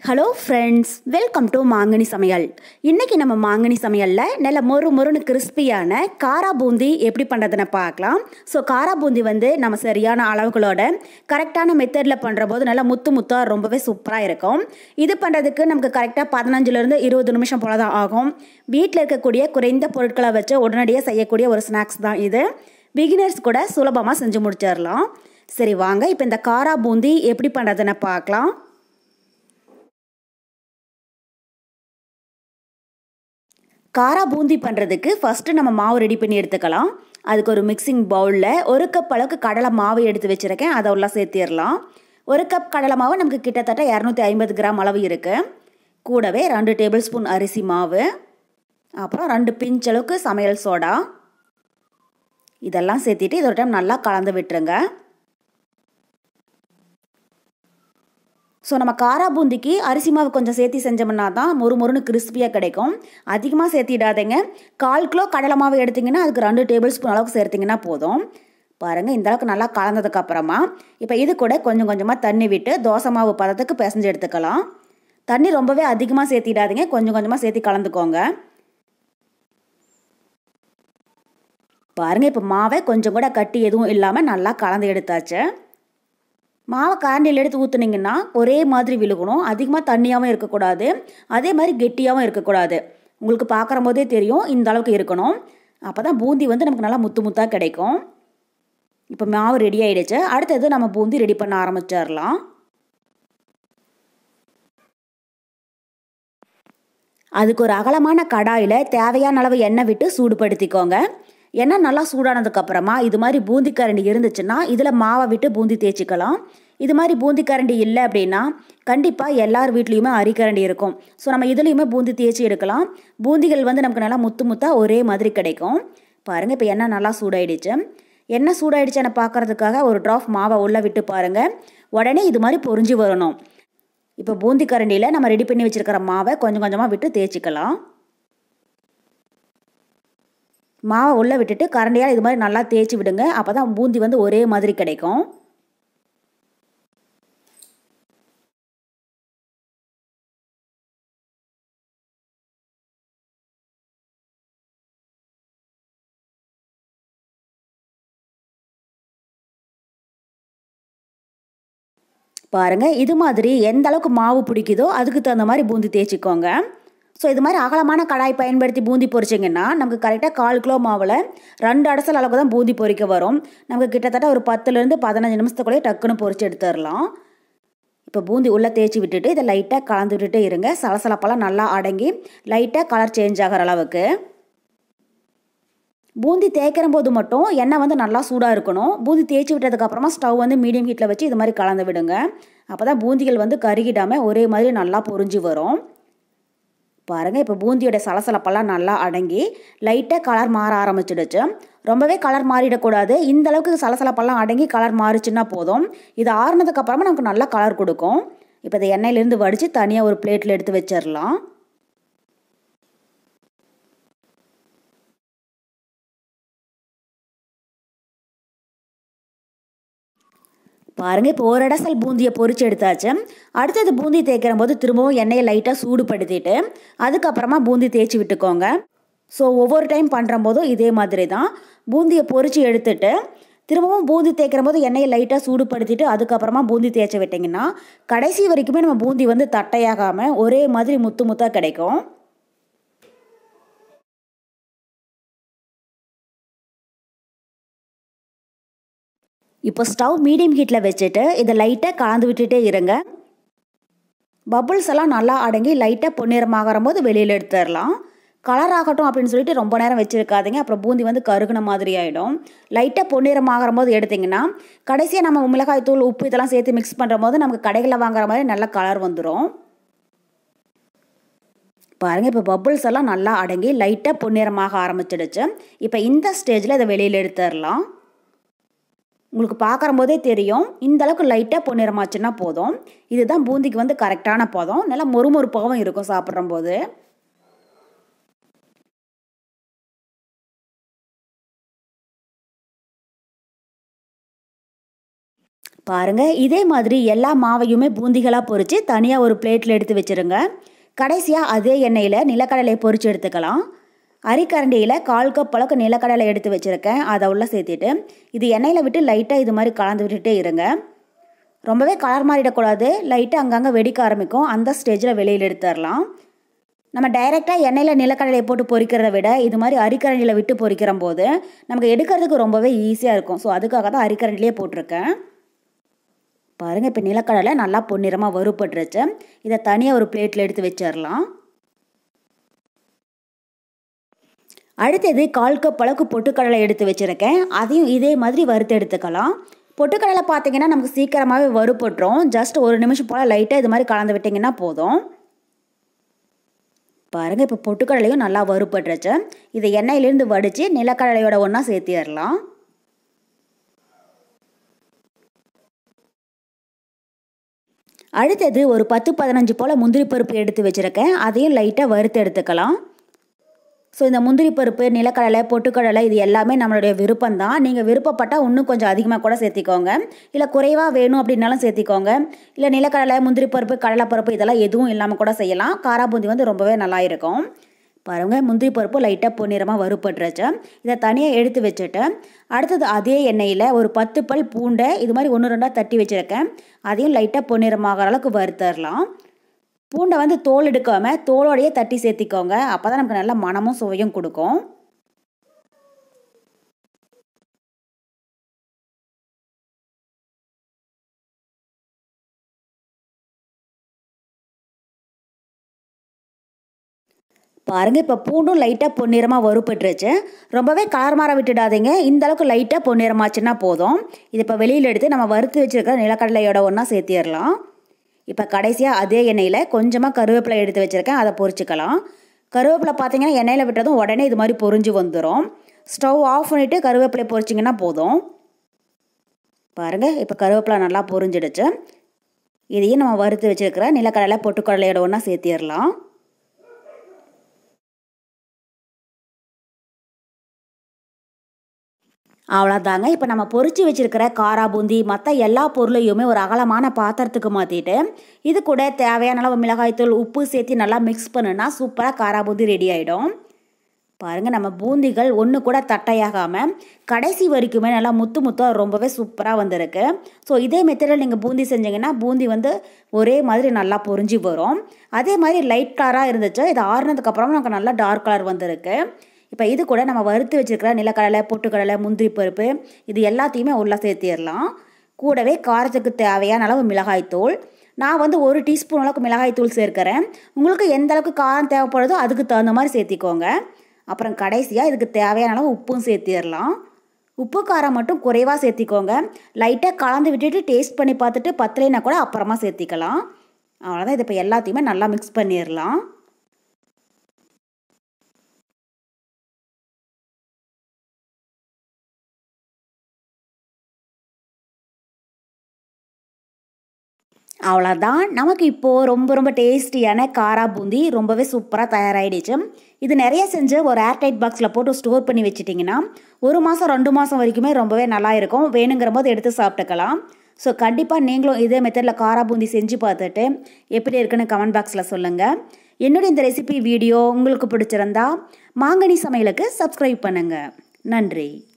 hello friends welcome to மாங்கனி சமையல் இன்றைக்கி நம்ம மாங்கனி சமையலில் நல்ல மொறு மொறுன்னு கிறிஸ்பியான காரா பூந்தி எப்படி பண்ணுறதுன்னு பார்க்கலாம் ஸோ காரா பூந்தி வந்து நம்ம சரியான அளவுகளோட கரெக்டான மெத்தடில் பண்ணுற போது நல்லா முத்து முத்தாக ரொம்பவே சூப்பராக இருக்கும் இது பண்ணுறதுக்கு நமக்கு கரெக்டாக பதினஞ்சுலேருந்து இருபது நிமிஷம் போல தான் ஆகும் வீட்டில் இருக்கக்கூடிய குறைந்த பொருட்களை வச்சு உடனடியாக செய்யக்கூடிய ஒரு ஸ்நாக்ஸ் தான் இது பிகினர்ஸ் கூட சுலபமாக செஞ்சு முடிச்சிடலாம் சரி வாங்க இப்போ இந்த காரா பூந்தி எப்படி பண்ணுறதுன்னு பார்க்கலாம் காரா பூந்தி பண்ணுறதுக்கு ஃபஸ்ட்டு நம்ம மாவு ரெடி பண்ணி எடுத்துக்கலாம் அதுக்கு ஒரு மிக்சிங் பவுலில் ஒரு கப் அளவுக்கு கடலை மாவு எடுத்து வச்சுருக்கேன் அதை உள்ள சேர்த்திடலாம் ஒரு கப் கடலை மாவு நமக்கு கிட்டத்தட்ட இரநூத்தி ஐம்பது கிராம் அளவு இருக்குது கூடவே ரெண்டு டேபிள் ஸ்பூன் அரிசி மாவு அப்புறம் ரெண்டு பிஞ்ச் அளவுக்கு சமையல் சோடா இதெல்லாம் சேர்த்திட்டு இதோட டைம் நல்லா கலந்து விட்டுருங்க ஸோ நம்ம காரா பூந்திக்கு அரிசி மாவு கொஞ்சம் சேர்த்தி செஞ்சோம்னா தான் மொறு மொறுன்னு கிறிஸ்பியாக கிடைக்கும் அதிகமாக சேர்த்திடாதீங்க கால் கிலோ கடலை மாவு எடுத்திங்கன்னா அதுக்கு ரெண்டு டேபிள் ஸ்பூன் அளவுக்கு சேர்த்திங்கன்னா போதும் பாருங்கள் இந்த அளவுக்கு நல்லா கலந்ததுக்கு அப்புறமா இப்போ இது கூட கொஞ்சம் கொஞ்சமாக தண்ணி விட்டு தோசை மாவு பதத்துக்கு பிசைஞ்சு எடுத்துக்கலாம் தண்ணி ரொம்பவே அதிகமாக சேர்த்திடாதீங்க கொஞ்சம் கொஞ்சமாக சேர்த்தி கலந்துக்கோங்க பாருங்கள் இப்போ மாவை கொஞ்சம் கூட கட்டி எதுவும் இல்லாமல் நல்லா கலந்து எடுத்தாச்சு மாவை கரண்டியில் எடுத்து ஊற்றுனீங்கன்னா ஒரே மாதிரி விழுகணும் அதிகமாக தண்ணியாகவும் இருக்கக்கூடாது அதே மாதிரி கெட்டியாகவும் இருக்கக்கூடாது உங்களுக்கு பார்க்குற போதே தெரியும் இந்த அளவுக்கு இருக்கணும் அப்போ தான் பூந்தி வந்து நமக்கு நல்லா முத்து முத்தாக கிடைக்கும் இப்போ மாவு ரெடி ஆகிடுச்சு அடுத்தது நம்ம பூந்தி ரெடி பண்ண ஆரம்பிச்சிடலாம் அதுக்கு ஒரு அகலமான கடாயில் தேவையான அளவு எண்ணெய் விட்டு சூடுபடுத்திக்கோங்க எண்ணெய் நல்லா சூடானதுக்கப்புறமா இது மாதிரி பூந்தி கரண்டி இருந்துச்சுன்னா இதில் மாவை விட்டு பூந்தி தேய்ச்சிக்கலாம் இது மாதிரி பூந்தி கரண்டி இல்லை அப்படின்னா கண்டிப்பாக எல்லார் வீட்லேயுமே அரிக்கரண்டி இருக்கும் ஸோ நம்ம இதுலேயுமே பூந்தி தேய்ச்சி எடுக்கலாம் பூந்திகள் வந்து நமக்கு நல்லா முத்து முத்தாக ஒரே மாதிரி கிடைக்கும் பாருங்கள் இப்போ எண்ணெய் நல்லா சூடாயிடுச்சு எண்ணெய் சூடாயிடுச்சுன்னு பார்க்குறதுக்காக ஒரு ட்ராப் மாவை உள்ளே விட்டு பாருங்கள் உடனே இது மாதிரி பொறிஞ்சு வரணும் இப்போ பூந்தி கரண்டியில் நம்ம ரெடி பண்ணி வச்சுருக்கிற மாவை கொஞ்சம் கொஞ்சமாக விட்டு தேய்ச்சிக்கலாம் மாவை உள்ளே விட்டுட்டு கரண்டியால் இது மாதிரி நல்லா தேய்ச்சி விடுங்க அப்போ தான் பூந்தி வந்து ஒரே மாதிரி கிடைக்கும் பாருங்கள் இது மாதிரி எந்த அளவுக்கு மாவு பிடிக்குதோ அதுக்கு தகுந்த மாதிரி பூந்தி தேய்ச்சிக்கோங்க ஸோ இது மாதிரி அகலமான கடாய் பயன்படுத்தி பூந்தி பொரிச்சிங்கன்னா நமக்கு கரெக்டாக கால் கிலோ மாவில் ரெண்டு அடசல் அளவுக்கு தான் பூந்தி பொரிக்க வரும் நமக்கு கிட்டத்தட்ட ஒரு பத்துலேருந்து பதினஞ்சு நிமிஷத்துக்குள்ளேயே டக்குன்னு பொரிச்சு எடுத்துடலாம் இப்போ பூந்தி உள்ளே தேய்ச்சி விட்டுட்டு இதை லைட்டாக கலந்து விட்டுட்டு இருங்க சலசலப்பெல்லாம் நல்லா அடங்கி லைட்டாக கலர் சேஞ்ச் ஆகிற அளவுக்கு பூந்தி தேய்க்கிற போது மட்டும் எண்ணெய் வந்து நல்லா சூடாக இருக்கணும் பூந்தி தேய்ச்சி விட்டதுக்கப்புறமா ஸ்டவ் வந்து மீடியம் ஹீட்டில் வச்சு இது மாதிரி கலந்து விடுங்க அப்போ தான் பூந்திகள் வந்து கருகிடாமல் ஒரே மாதிரி நல்லா பொறிஞ்சு வரும் பாருங்கள் இப்போ பூந்தியோட சலசலப்பெல்லாம் நல்லா அடங்கி லைட்டாக கலர் மாற ஆரம்பிச்சிடுச்சு ரொம்பவே கலர் மாறிடக்கூடாது இந்த அளவுக்கு சலசலப்பெல்லாம் அடங்கி கலர் மாறிச்சுன்னா போதும் இது ஆறுனதுக்கப்புறமா நமக்கு நல்லா கலர் கொடுக்கும் இப்போ இதை எண்ணெயிலேருந்து வடித்து தனியாக ஒரு பிளேட்டில் எடுத்து வச்சிடலாம் பாருங்கள் இப்போ ஒரு இடசல் பூந்தியை பொறிச்சு எடுத்தாச்சு அடுத்தது பூந்தி தேய்க்கிற போது திரும்பவும் எண்ணெயை லைட்டாக சூடுபடுத்திட்டு அதுக்கப்புறமா பூந்தி தேய்ச்சி விட்டுக்கோங்க ஸோ ஒவ்வொரு டைம் பண்ணுற போதும் இதே மாதிரி தான் பூந்தியை பொறிச்சு எடுத்துட்டு திரும்பவும் பூந்தி தேய்க்கிற போது எண்ணெயை லைட்டாக சூடுபடுத்திட்டு அதுக்கப்புறமா பூந்தி தேய்ச்சி விட்டிங்கன்னா கடைசி வரைக்குமே நம்ம பூந்தி வந்து தட்டையாகாமல் ஒரே மாதிரி முத்து முத்தாக கிடைக்கும் இப்போ ஸ்டவ் மீடியம் ஹீட்டில் வச்சுட்டு இதை லைட்டாக கலந்து விட்டுட்டே இருங்க பபுள்ஸ் எல்லாம் நல்லா அடங்கி லைட்டாக பொன்னிறமாகிற போது வெளியில் எடுத்துடலாம் கலர் ஆகட்டும் அப்படின்னு சொல்லிட்டு ரொம்ப நேரம் வச்சுருக்காதீங்க அப்புறம் பூந்தி வந்து கருகுன மாதிரி ஆகிடும் லைட்டாக பொன்னிறமாகிற போது எடுத்திங்கன்னா கடைசியாக நம்ம மிளகாய் தூள் உப்பு இதெல்லாம் சேர்த்து மிக்ஸ் பண்ணுற போது நமக்கு கடைகளில் வாங்குற மாதிரி நல்ல கலர் வந்துடும் பாருங்கள் இப்போ பபுள்ஸ் எல்லாம் நல்லா அடங்கி லைட்டாக பொன்னிறமாக ஆரம்பிச்சிடுச்சு இப்போ இந்த ஸ்டேஜில் இதை வெளியில் எடுத்துடலாம் உங்களுக்கு பார்க்குற போதே தெரியும் இந்த அளவுக்கு லைட்டாக பொன்னிறமாச்சுன்னா போதும் இதுதான் பூந்திக்கு வந்து கரெக்டான பதம் நல்லா மொறுமொறுப்பாகவும் இருக்கும் சாப்பிட்ற போது பாருங்கள் இதே மாதிரி எல்லா மாவையுமே பூந்திகளாக பொரித்து தனியாக ஒரு பிளேட்டில் எடுத்து வச்சுருங்க கடைசியாக அதே எண்ணெயில் நிலக்கடலை பொரித்து எடுத்துக்கலாம் அரிக்கரண்டியில் கால் கப் அளவுக்கு நிலக்கடலை எடுத்து வச்சுருக்கேன் அதை உள்ள சேர்த்துட்டு இது எண்ணெயில் விட்டு லைட்டாக இது மாதிரி கலந்து விட்டுட்டே இருங்க ரொம்பவே கலர் மாறிடக்கூடாது லைட்டாக அங்கங்கே வெடிக்க ஆரம்பிக்கும் அந்த ஸ்டேஜில் வெளியில் எடுத்துடலாம் நம்ம டைரெக்டாக எண்ணெயில் நிலக்கடலையை போட்டு பொரிக்கிறத விட இது மாதிரி அரிக்கரண்டியில் விட்டு பொரிக்கிற போது நமக்கு எடுக்கிறதுக்கு ரொம்பவே ஈஸியாக இருக்கும் ஸோ அதுக்காக தான் அரிக்கரண்டிலே போட்டிருக்கேன் பாருங்கள் இப்போ நிலக்கடலை நல்லா பொன்னிறமாக வறுபட்டுருச்சு இதை தனியாக ஒரு பிளேட்டில் எடுத்து வச்சிடலாம் அடுத்தது கால் கப் அளவுக்கு பொட்டுக்கடலை எடுத்து வச்சுருக்கேன் அதையும் இதே மாதிரி வறுத்து எடுத்துக்கலாம் பொட்டுக்கடலை பார்த்தீங்கன்னா நமக்கு சீக்கிரமாகவே வறுபட்டுரும் ஜஸ்ட் ஒரு நிமிஷம் போல் லைட்டாக இது மாதிரி கலந்து விட்டிங்கன்னா போதும் பாருங்கள் இப்போ பொட்டுக்கடலையும் நல்லா வறுபட்டுருச்சு இதை எண்ணெயிலேருந்து வடித்து நிலக்கடலையோட ஒன்றா சேர்த்திடலாம் அடுத்தது ஒரு பத்து பதினஞ்சு போல் முந்திரி பருப்பு எடுத்து வச்சுருக்கேன் அதையும் லைட்டாக வறுத்து எடுத்துக்கலாம் ஸோ இந்த முந்திரி பருப்பு நிலக்கடலை பொட்டுக்கடலை இது எல்லாமே நம்மளுடைய விருப்பம் தான் நீங்கள் விருப்பப்பட்டால் இன்னும் கொஞ்சம் அதிகமாக கூட சேர்த்திக்கோங்க இல்லை குறைவாக வேணும் அப்படின்னாலும் சேர்த்திக்கோங்க இல்லை நிலக்கடலை முந்திரி பருப்பு கடலைப்பருப்பு இதெல்லாம் எதுவும் இல்லாமல் கூட செய்யலாம் காராபூந்தி வந்து ரொம்பவே நல்லா இருக்கும் பாருங்கள் முந்திரி பருப்பு லைட்டாக பொன்னிறமாக வறுப்பட்டுருச்சு இதை தனியாக எடுத்து வச்சுட்டு அடுத்தது அதே எண்ணெயில் ஒரு பத்து பல் பூண்டை இது மாதிரி ஒன்று ரெண்டாக தட்டி வச்சுருக்கேன் அதையும் லைட்டாக பொன்னிறமாகிற அளவுக்கு வறுத்தரலாம் பூண்டை வந்து தோல் எடுக்காமல் தோலோடையே தட்டி சேர்த்திக்கோங்க அப்போ தான் நமக்கு நல்ல மனமும் சுவையும் கொடுக்கும் பாருங்கள் இப்போ பூண்டும் லைட்டாக பொன்னிறமாக வறுப்பட்டுருச்சு ரொம்பவே காரமாற விட்டுடாதீங்க இந்த அளவுக்கு லைட்டாக பொன்னிறமாச்சுன்னா போதும் இது இப்போ வெளியில் எடுத்து நம்ம வறுத்து வச்சுருக்கிற நிலக்கடலையோட ஒன்றா சேர்த்திடலாம் இப்போ கடைசியாக அதே எண்ணெயில் கொஞ்சமாக கருவேப்பிலை எடுத்து வச்சுருக்கேன் அதை பொரிச்சுக்கலாம் கருவேப்பிலை பார்த்தீங்கன்னா எண்ணெயில் விட்டதும் உடனே இது மாதிரி பொரிஞ்சு வந்துடும் ஸ்டவ் ஆஃப் பண்ணிவிட்டு கருவேப்பிலை பொரிச்சிங்கன்னா போதும் பாருங்கள் இப்போ கருவேப்பிலை நல்லா பொரிஞ்சிடுச்சு இதையும் நம்ம வறுத்து வச்சுருக்கிற நிலக்கடலை பொட்டுக்கடலையோட ஒன்றா சேர்த்திடலாம் அவ்வளோதாங்க இப்போ நம்ம பொறிச்சு வச்சுருக்கிற காரா பூந்தி மற்ற எல்லா பொருளையுமே ஒரு அகலமான பாத்திரத்துக்கு மாற்றிட்டு இது கூட தேவையான அளவு மிளகாய்த்தூள் உப்பு சேர்த்து நல்லா மிக்ஸ் பண்ணுனா சூப்பராக காரா பூந்தி ரெடி ஆகிடும் பாருங்கள் நம்ம பூந்திகள் ஒன்று கூட தட்டையாகாமல் கடைசி வரைக்குமே நல்லா முத்து முத்தாக ரொம்பவே சூப்பராக வந்திருக்கு ஸோ இதே மெத்தடில் நீங்கள் பூந்தி செஞ்சீங்கன்னா பூந்தி வந்து ஒரே மாதிரி நல்லா பொறிஞ்சி வரும் அதே மாதிரி லைட் கலராக இருந்துச்சு இது ஆறுனதுக்கப்புறம் நமக்கு நல்லா டார்க் கலர் வந்திருக்கு இப்போ இது கூட நம்ம வறுத்து வச்சுருக்கிற நிலக்கடலை பொட்டுக்கடலை முந்திரி பருப்பு இது எல்லாத்தையுமே உள்ளே சேர்த்திடலாம் கூடவே காரத்துக்கு தேவையான அளவு மிளகாய்த்தூள் நான் வந்து ஒரு டீஸ்பூன் அளவுக்கு மிளகாய்த்தூள் சேர்க்கிறேன் உங்களுக்கு எந்த அளவுக்கு காரம் தேவைப்படுதோ அதுக்கு தகுந்த மாதிரி சேர்த்திக்கோங்க அப்புறம் கடைசியாக இதுக்கு தேவையான அளவு உப்பும் சேர்த்திடலாம் உப்பு காரம் மட்டும் குறைவாக சேர்த்திக்கோங்க லைட்டாக கலந்து விட்டுட்டு டேஸ்ட் பண்ணி பார்த்துட்டு பத்தலைனா கூட அப்புறமா சேர்த்திக்கலாம் அவ்வளோதான் இது இப்போ எல்லாத்தையுமே நல்லா மிக்ஸ் பண்ணிடலாம் அவ்வளோதான் நமக்கு இப்போது ரொம்ப ரொம்ப டேஸ்டியான காரா பூந்தி ரொம்பவே சூப்பராக தயாராகிடுச்சு இது நிறைய செஞ்சு ஒரு ஏர்டைட் பாக்ஸில் போட்டு ஸ்டோர் பண்ணி வச்சிட்டிங்கன்னா ஒரு மாதம் ரெண்டு மாதம் வரைக்குமே ரொம்பவே நல்லா இருக்கும் வேணுங்கிற போது எடுத்து சாப்பிட்டுக்கலாம் ஸோ கண்டிப்பாக நீங்களும் இதே மெத்தடில் காரா பூந்தி செஞ்சு பார்த்துட்டு எப்படி இருக்குன்னு கமெண்ட் பாக்ஸில் சொல்லுங்கள் என்னோட இந்த ரெசிபி வீடியோ உங்களுக்கு பிடிச்சிருந்தா மாங்கனி சமையலுக்கு சப்ஸ்கிரைப் பண்ணுங்கள் நன்றி